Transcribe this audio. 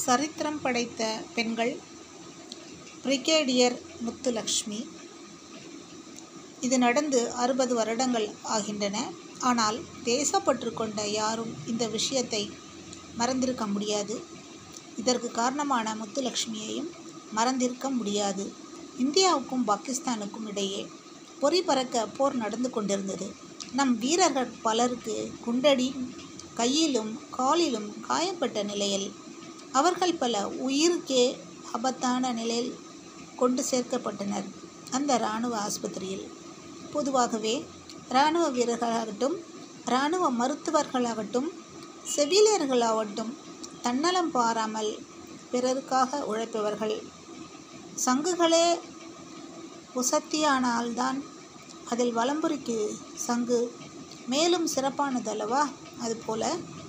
சரித்திரம் படைத்த பெண்கள் பிரிகேடியர் முத்துலக்ஷ்மி இது நடந்து அறுபது வருடங்கள் ஆகின்றன ஆனால் தேசப்பற்று கொண்ட யாரும் இந்த விஷயத்தை மறந்திருக்க முடியாது இதற்கு காரணமான முத்துலக்ஷ்மியையும் மறந்திருக்க முடியாது இந்தியாவுக்கும் பாகிஸ்தானுக்கும் இடையே பொறி பறக்க போர் நடந்து கொண்டிருந்தது நம் வீரர்கள் பலருக்கு குண்டடி கையிலும் காலிலும் காயப்பட்ட நிலையில் அவர்கள் பல உயிருக்கே ஆபத்தான நிலையில் கொண்டு சேர்க்கப்பட்டனர் அந்த இராணுவ ஆஸ்பத்திரியில் பொதுவாகவே இராணுவ வீரர்களாகட்டும் இராணுவ மருத்துவர்களாகட்டும் செவிலியர்களாகட்டும் தன்னலம் பாராமல் பிறருக்காக உழைப்பவர்கள் சங்குகளே உசத்தியானால்தான் அதில் வலம்புரிக்கு சங்கு மேலும் சிறப்பானதல்லவா அதுபோல